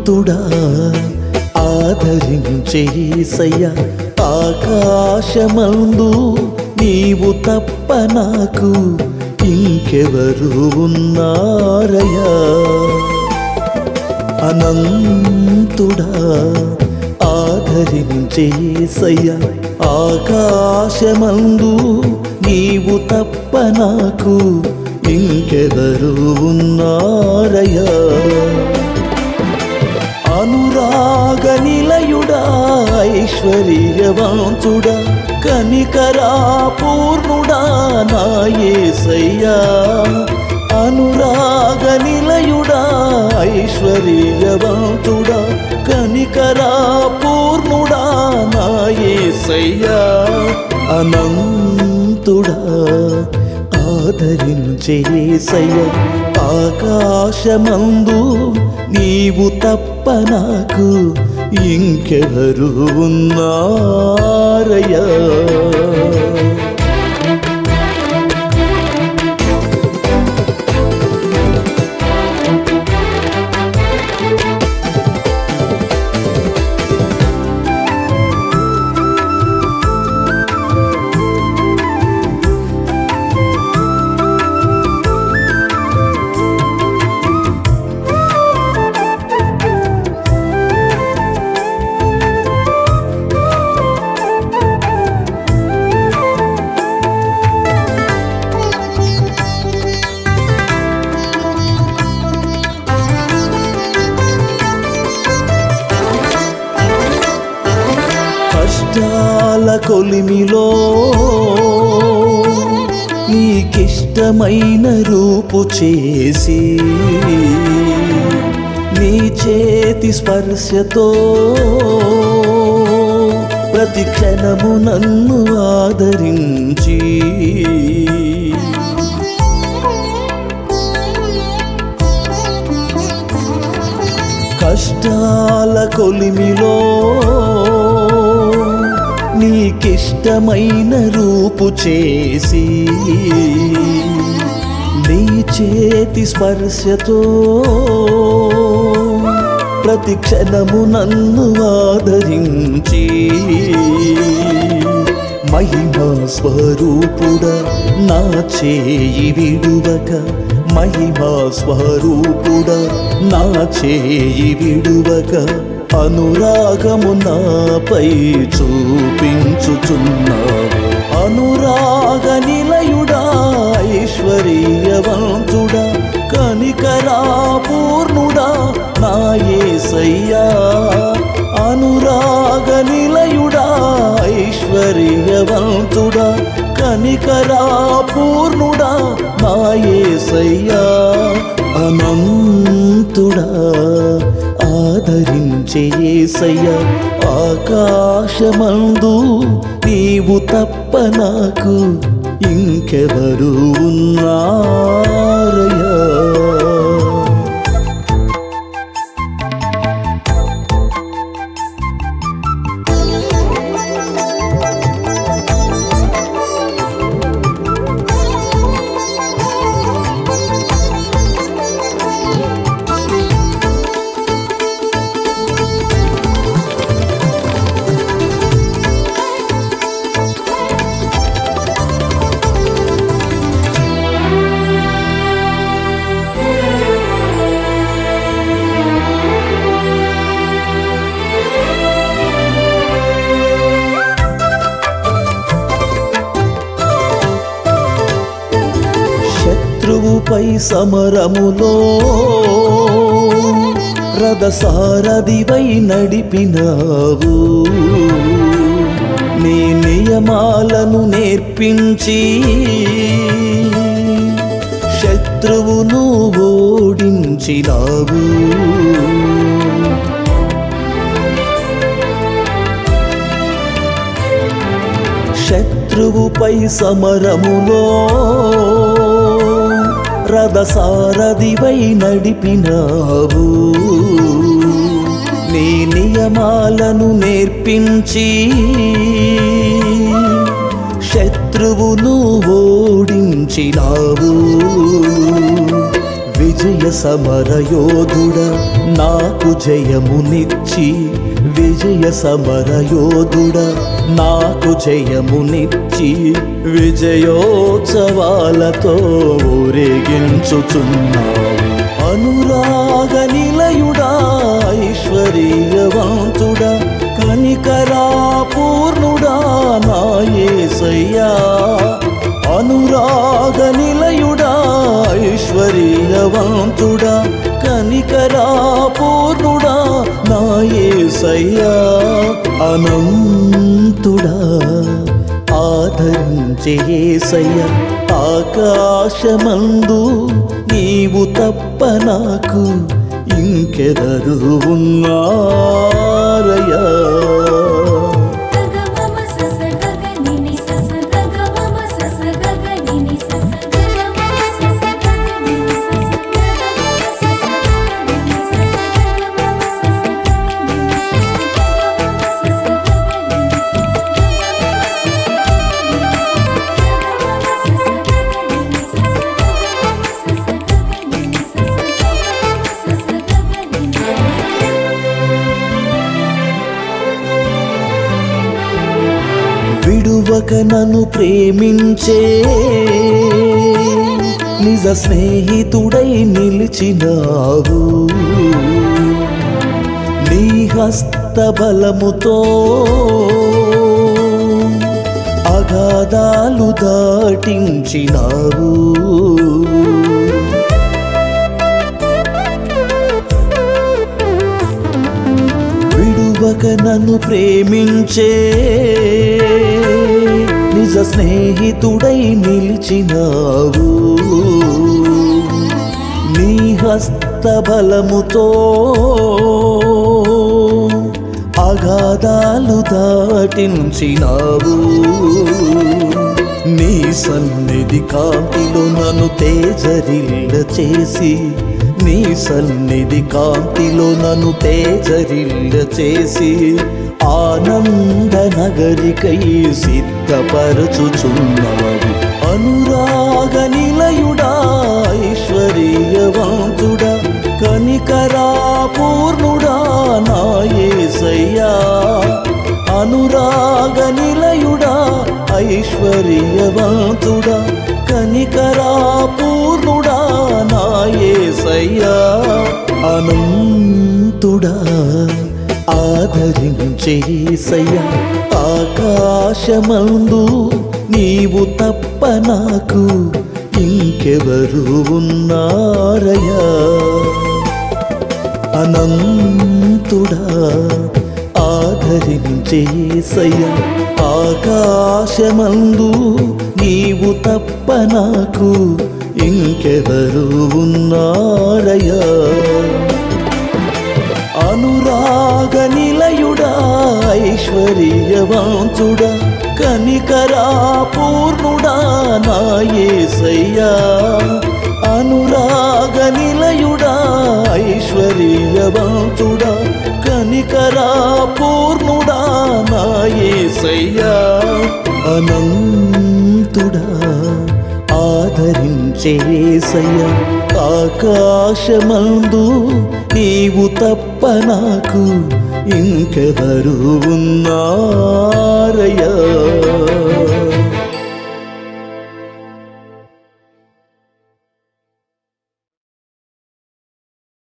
అనంతుడా ఆదరించేసయ్య ఆకాశమందు నీవు తప్ప నాకు ఇంకెవరు ఉన్నారయ్యా అనంతుడా ఆదరించేసయ్య ఆకాశమందు నీవు తప్ప నాకు ఇంకెవరు ఉన్నారయ్యా అనురాగ నిలయుడా ఐశ్వర్యవంతుడా కనికరా పూర్ణుడా నాయసయ్యా అనురాగ నిలయుడా ఐశ్వర్యవంతుడా కనికరా పూర్ణుడా నాయసయ్యా అనంతుడా ఆదరించేసయ్య ఆకాశమందు నీవు తప్ప నాకు ఇంకెవరు ఉన్నారయ్యా కష్టాల కొలిమిలో నీకిష్టమైన రూపు చేసి నీ చేతి స్పర్శతో ప్రతి క్షణము నన్ను ఆదరించి కష్టాల కొలిమిలో నీకిష్టమైన రూపు చేసి నీ చేతి స్పర్శతో ప్రతి క్షణము నన్ను ఆదరించి మహిమా స్వరూపుడ నా చేయి విడువక మహిమా స్వరూపుడ నా చేయి విడువక అనురాగము నాపై చూపించుచున్నావు అనురాగ నిలయుడా ఐశ్వర్యవంతుడా కనికరా పూర్ణుడా నాయసయ్యా అనురాగ నిలయుడా ఐశ్వర్యవంతుడా కనికరా పూర్ణుడా నాయసయ్యా అనంతుడా ఆదరించేసయ్య ఆకాశమందు నీవు తప్ప నాకు ఇంకెవరు ఉన్నారయ్యా శత్రువుపై సమరములో రథసారథివై నడిపినావు నీ నియమాలను నేర్పించి శత్రువును ఓడించినావు శత్రువుపై సమరములో రథసారథివై నడిపినావు నీ నియమాలను నేర్పించి శత్రువును ఓడించినావు విజయ సమరయోధుడ నాకు జయమునిచ్చి విజయ సమరయోధుడ నాకు జయమునిచ్చి విజయోత్సవాలతో ఊరేగించుచున్నావు అనురాగ నిలయుడా ఐశ్వర్యవంతుడా కనికరా పూర్ణుడా నాయసయ్యా అనురాగ నిలయుడా ఐశ్వర్యవంతుడా కనికరా పూర్ణుడా నాయసయ్యా అనంతుడా ఆదరించే యేసయ్య ఆకాశమందు నీవు తప్ప నాకు ఇంకెదరు ఉన్నారయ్యా గగమమ సస గగనిని సస గగమమ సస గగనిని సస గగమమ సస గగనిని సస గగమమ సస గగనిని సస గగమమ సస గగనిని సస గగమమ సస గగనిని సస గగమమ సస గగనిని సస గగమమ సస గగనిని విడువక నన్ను ప్రేమించే నిజ స్నేహితుడై నిలిచినావు నీ హస్త బలముతో అగాధాలు దాటించినావు విడువక నన్ను ప్రేమించే నిజ స్నేహితుడై నిలిచినావు నీ హస్త బలముతో అగాధాలు దాటించినావు నీ సన్నిధి కాంతిలో నన్ను తేజరిల్ల చేసి నీ సన్నిధి కాంతిలో నన్ను తేజరిల్ల చేసి ఆనంద నగరికై సిద్ధపరచుచున్నావు అనురాగ నిలయుడా ఐశ్వర్యవంతుడా కనికరా పూర్ణుడా నాయసయ్యా అనురాగ నిలయుడా ఐశ్వర్యవంతుడా కనికరా పూర్ణుడా నాయసయ్యా అనంతుడా ఆదరించేసయ్యా ఆకాశమందు నీవు తప్ప నాకు ఇంకెవరు ఉన్నారయ్యా అనంతుడా ఆదరించేసయ్య ఆకాశమందు నీవు తప్ప నాకు ఇంకెవరు ఉన్నారయ్యా అనురాగ నిలయుడా ఐశ్వర్యవంతుడా కనికరా పూర్ణుడా నాయసయ్యా అనురాగ నిలయుడా ఐశ్వర్యవంతుడా కనికరా పూర్ణుడా నాయసయ్యా అనంతుడా ఆదరించేసయ్య ఆకాశమందు నీవు తప్ప నాకు ఇంకెవరు ఉన్నారయ్యా